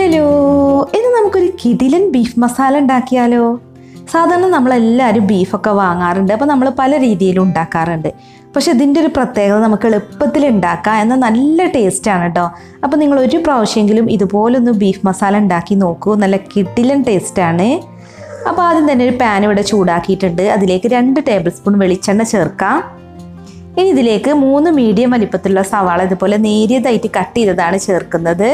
hello ഇന്ന് നമുക്കൊരു കിടിലൻ ബീഫ് മസാല ഉണ്ടാക്കിയാലോ സാധാരണ നമ്മളെല്ലാവരും ബീഫൊക്കെ വാങ്ങാറുണ്ട് അപ്പോൾ നമ്മൾ പല രീതിയിലും ഉണ്ടാക്കാറുണ്ട് പക്ഷെ ഇതിൻ്റെ ഒരു പ്രത്യേകത നമുക്ക് എളുപ്പത്തിൽ ഉണ്ടാക്കാം എന്നാൽ നല്ല ടേസ്റ്റാണ് കേട്ടോ അപ്പോൾ നിങ്ങൾ ഒരു പ്രാവശ്യമെങ്കിലും ഇതുപോലൊന്ന് ബീഫ് മസാല ഉണ്ടാക്കി നോക്കൂ നല്ല കിടിലൻ ടേസ്റ്റാണ് അപ്പോൾ ആദ്യം തന്നെ ഒരു പാൻ ഇവിടെ ചൂടാക്കിയിട്ടുണ്ട് അതിലേക്ക് രണ്ട് ടേബിൾ സ്പൂൺ വെളിച്ചെണ്ണ ചേർക്കാം ഇനി ഇതിലേക്ക് മൂന്ന് മീഡിയം വലിപ്പത്തിലുള്ള സവാള ഇതുപോലെ നേരിയതായിട്ട് കട്ട് ചെയ്തതാണ് ചേർക്കുന്നത്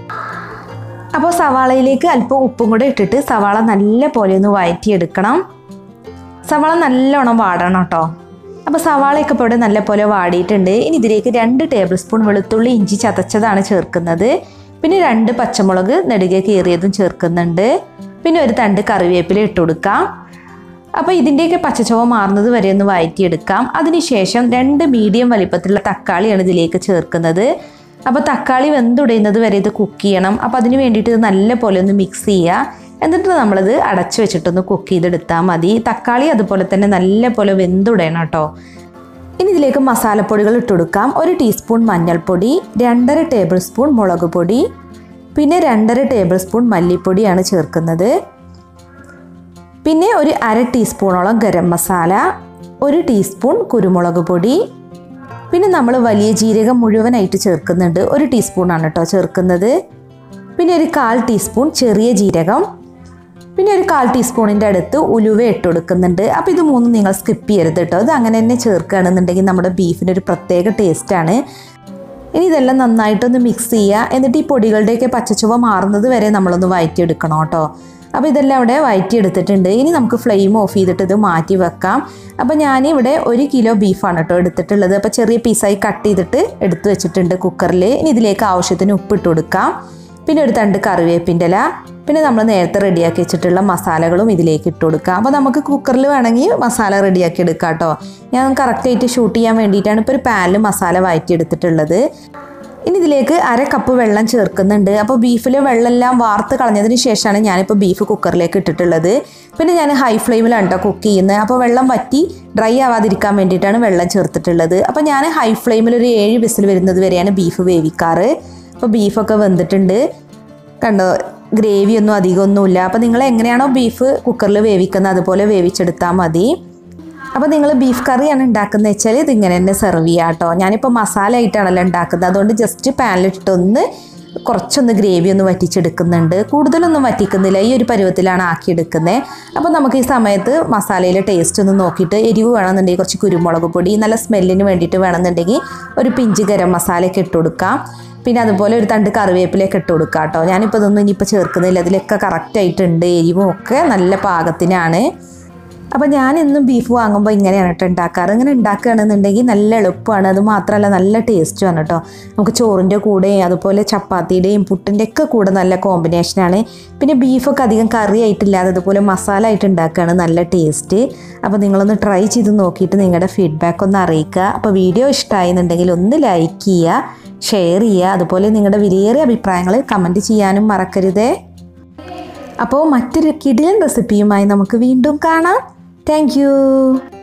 അപ്പോൾ സവാളയിലേക്ക് അല്പം ഉപ്പും കൂടെ ഇട്ടിട്ട് സവാള നല്ല പോലെ ഒന്ന് വഴറ്റിയെടുക്കണം സവാള നല്ലോണം വാടണം കേട്ടോ അപ്പോൾ സവാളയൊക്കെ ഇപ്പോൾ ഇവിടെ നല്ല പോലെ വാടിയിട്ടുണ്ട് ഇനി ഇതിലേക്ക് രണ്ട് ടേബിൾ സ്പൂൺ വെളുത്തുള്ളി ഇഞ്ചി ചതച്ചതാണ് ചേർക്കുന്നത് പിന്നെ രണ്ട് പച്ചമുളക് നെടുകെ കീറിയതും ചേർക്കുന്നുണ്ട് പിന്നെ ഒരു തണ്ട് കറിവേപ്പില ഇട്ട് കൊടുക്കാം അപ്പോൾ ഇതിൻ്റെയൊക്കെ പച്ചച്ചുവ മാറുന്നത് വരെ ഒന്ന് വഴറ്റിയെടുക്കാം അതിനുശേഷം രണ്ട് മീഡിയം വലിപ്പത്തിലുള്ള തക്കാളിയാണ് ഇതിലേക്ക് ചേർക്കുന്നത് അപ്പോൾ തക്കാളി വെന്തുടയുന്നത് വരെ ഇത് കുക്ക് ചെയ്യണം അപ്പോൾ അതിന് വേണ്ടിയിട്ട് ഇത് നല്ല പോലെ ഒന്ന് മിക്സ് ചെയ്യുക എന്നിട്ട് നമ്മളിത് അടച്ചു വെച്ചിട്ടൊന്ന് കുക്ക് ചെയ്തെടുത്താൽ മതി തക്കാളി അതുപോലെ തന്നെ നല്ല പോലെ വെന്തുടയണം കേട്ടോ ഇനി ഇതിലേക്ക് മസാലപ്പൊടികൾ ഇട്ട് കൊടുക്കാം ഒരു ടീസ്പൂൺ മഞ്ഞൾപ്പൊടി രണ്ടര ടേബിൾ സ്പൂൺ മുളക് പൊടി പിന്നെ രണ്ടര ടേബിൾ സ്പൂൺ മല്ലിപ്പൊടിയാണ് ചേർക്കുന്നത് പിന്നെ ഒരു അര ടീസ്പൂണോളം ഗരം മസാല ഒരു ടീസ്പൂൺ കുരുമുളക് പൊടി പിന്നെ നമ്മൾ വലിയ ജീരകം മുഴുവനായിട്ട് ചേർക്കുന്നുണ്ട് ഒരു ടീസ്പൂണാണ് കേട്ടോ ചേർക്കുന്നത് പിന്നെ ഒരു കാൽ ടീസ്പൂൺ ചെറിയ ജീരകം പിന്നെ ഒരു കാൽ ടീസ്പൂണിൻ്റെ അടുത്ത് ഉലുവ ഇട്ട് കൊടുക്കുന്നുണ്ട് അപ്പോൾ ഇത് മൂന്നും നിങ്ങൾ സ്കിപ്പ് ചെയ്യരുത് കേട്ടോ ഇത് അങ്ങനെ തന്നെ ചേർക്കുകയാണെന്നുണ്ടെങ്കിൽ നമ്മുടെ ബീഫിന് ഒരു പ്രത്യേക ടേസ്റ്റാണ് ഇനി ഇതെല്ലാം നന്നായിട്ടൊന്ന് മിക്സ് ചെയ്യുക എന്നിട്ട് ഈ പൊടികളുടെയൊക്കെ പച്ചച്ചുവ മാറുന്നത് വരെ നമ്മളൊന്ന് വഴറ്റിയെടുക്കണം കേട്ടോ അപ്പോൾ ഇതെല്ലാം അവിടെ വഴറ്റിയെടുത്തിട്ടുണ്ട് ഇനി നമുക്ക് ഫ്ലെയിം ഓഫ് ചെയ്തിട്ട് ഇത് മാറ്റി വെക്കാം അപ്പോൾ ഞാനിവിടെ ഒരു കിലോ ബീഫാണ് കേട്ടോ എടുത്തിട്ടുള്ളത് അപ്പോൾ ചെറിയ പീസായി കട്ട് ചെയ്തിട്ട് എടുത്തു വെച്ചിട്ടുണ്ട് കുക്കറിൽ ഇനി ഇതിലേക്ക് ആവശ്യത്തിന് ഉപ്പിട്ട് കൊടുക്കാം പിന്നെ ഒരു തണ്ട് കറിവേപ്പിൻ്റെ ഇല പിന്നെ നമ്മൾ നേരത്തെ റെഡിയാക്കി വെച്ചിട്ടുള്ള മസാലകളും ഇതിലേക്ക് ഇട്ട് കൊടുക്കുക അപ്പോൾ നമുക്ക് കുക്കറിൽ വേണമെങ്കിൽ മസാല റെഡിയാക്കി എടുക്കാം കേട്ടോ ഞാൻ കറക്റ്റായിട്ട് ഷൂട്ട് ചെയ്യാൻ വേണ്ടിയിട്ടാണ് ഇപ്പോൾ ഒരു പാനിൽ മസാല വഴറ്റിയെടുത്തിട്ടുള്ളത് ഇനി ഇതിലേക്ക് അര കപ്പ് വെള്ളം ചേർക്കുന്നുണ്ട് അപ്പോൾ ബീഫിൽ വെള്ളമെല്ലാം വാർത്ത് കളഞ്ഞതിന് ശേഷമാണ് ഞാനിപ്പോൾ ബീഫ് കുക്കറിലേക്ക് ഇട്ടിട്ടുള്ളത് പിന്നെ ഞാൻ ഹൈ ഫ്ലെയിമിലാണ് കേട്ടോ കുക്ക് ചെയ്യുന്നത് അപ്പോൾ വെള്ളം വറ്റി ഡ്രൈ ആവാതിരിക്കാൻ വേണ്ടിയിട്ടാണ് വെള്ളം ചേർത്തിട്ടുള്ളത് അപ്പോൾ ഞാൻ ഹൈ ഫ്ലെയിമിൽ ഒരു ഏഴ് വിസിൽ വരുന്നത് വരെയാണ് ബീഫ് വേവിക്കാറ് അപ്പോൾ ബീഫൊക്കെ വെന്തിട്ടുണ്ട് കണ്ടോ ഗ്രേവി ഒന്നും അധികമൊന്നുമില്ല അപ്പോൾ നിങ്ങൾ എങ്ങനെയാണോ ബീഫ് കുക്കറിൽ വേവിക്കുന്നത് അതുപോലെ വേവിച്ചെടുത്താൽ മതി അപ്പോൾ നിങ്ങൾ ബീഫ് കറിയാണ് ഉണ്ടാക്കുന്നത് വെച്ചാൽ ഇതിങ്ങനെ തന്നെ സെർവ് ചെയ്യുക കേട്ടോ ഞാനിപ്പോൾ മസാല ആയിട്ടാണല്ലോ ഉണ്ടാക്കുന്നത് അതുകൊണ്ട് ജസ്റ്റ് പാനിലിട്ടൊന്ന് കുറച്ചൊന്ന് ഗ്രേവി ഒന്ന് വറ്റിച്ചെടുക്കുന്നുണ്ട് കൂടുതലൊന്നും വറ്റിക്കുന്നില്ല ഈ ഒരു പരുവത്തിലാണ് ആക്കിയെടുക്കുന്നത് അപ്പോൾ നമുക്ക് ഈ സമയത്ത് മസാലയിലെ ടേസ്റ്റ് ഒന്ന് നോക്കിയിട്ട് എരിവ് വേണമെന്നുണ്ടെങ്കിൽ കുറച്ച് കുരുമുളക് പൊടി നല്ല സ്മെല്ലിന് വേണ്ടിയിട്ട് വേണമെന്നുണ്ടെങ്കിൽ ഒരു പിഞ്ച് ഗരം മസാലയൊക്കെ ഇട്ട് കൊടുക്കാം പിന്നെ അതുപോലെ ഒരു തണ്ട് കറിവേപ്പിലൊക്കെ ഇട്ട് കൊടുക്കാം കേട്ടോ ഞാനിപ്പോൾ ഇതൊന്നും ഇനിയിപ്പോൾ ചേർക്കുന്നില്ല ഇതിലൊക്കെ കറക്റ്റായിട്ടുണ്ട് എരിവും ഒക്കെ നല്ല പാകത്തിനാണ് അപ്പോൾ ഞാൻ എന്നും ബീഫ് വാങ്ങുമ്പോൾ ഇങ്ങനെയാണ് കേട്ടോ ഉണ്ടാക്കാറ് ഇങ്ങനെ ഉണ്ടാക്കുകയാണെന്നുണ്ടെങ്കിൽ നല്ല എളുപ്പമാണ് അത് മാത്രമല്ല നല്ല ടേസ്റ്റുമാണ് കേട്ടോ നമുക്ക് ചോറിൻ്റെ കൂടെയും അതുപോലെ ചപ്പാത്തിയുടെയും പുട്ടിൻ്റെ ഒക്കെ കൂടെ നല്ല കോമ്പിനേഷനാണ് പിന്നെ ബീഫൊക്കെ അധികം കറി ആയിട്ടില്ലാതെ അതുപോലെ മസാല ആയിട്ട് ഉണ്ടാക്കുകയാണ് നല്ല ടേസ്റ്റ് അപ്പോൾ നിങ്ങളൊന്ന് ട്രൈ ചെയ്ത് നോക്കിയിട്ട് നിങ്ങളുടെ ഫീഡ്ബാക്ക് ഒന്ന് അറിയിക്കുക അപ്പോൾ വീഡിയോ ഇഷ്ടമായെന്നുണ്ടെങ്കിൽ ഒന്ന് ലൈക്ക് ചെയ്യുക ഷെയർ ചെയ്യുക അതുപോലെ നിങ്ങളുടെ വിലയേറിയ അഭിപ്രായങ്ങൾ കമൻറ്റ് ചെയ്യാനും മറക്കരുതേ അപ്പോൾ മറ്റൊരു കിടിലൻ റെസിപ്പിയുമായി നമുക്ക് വീണ്ടും കാണാം താങ്ക്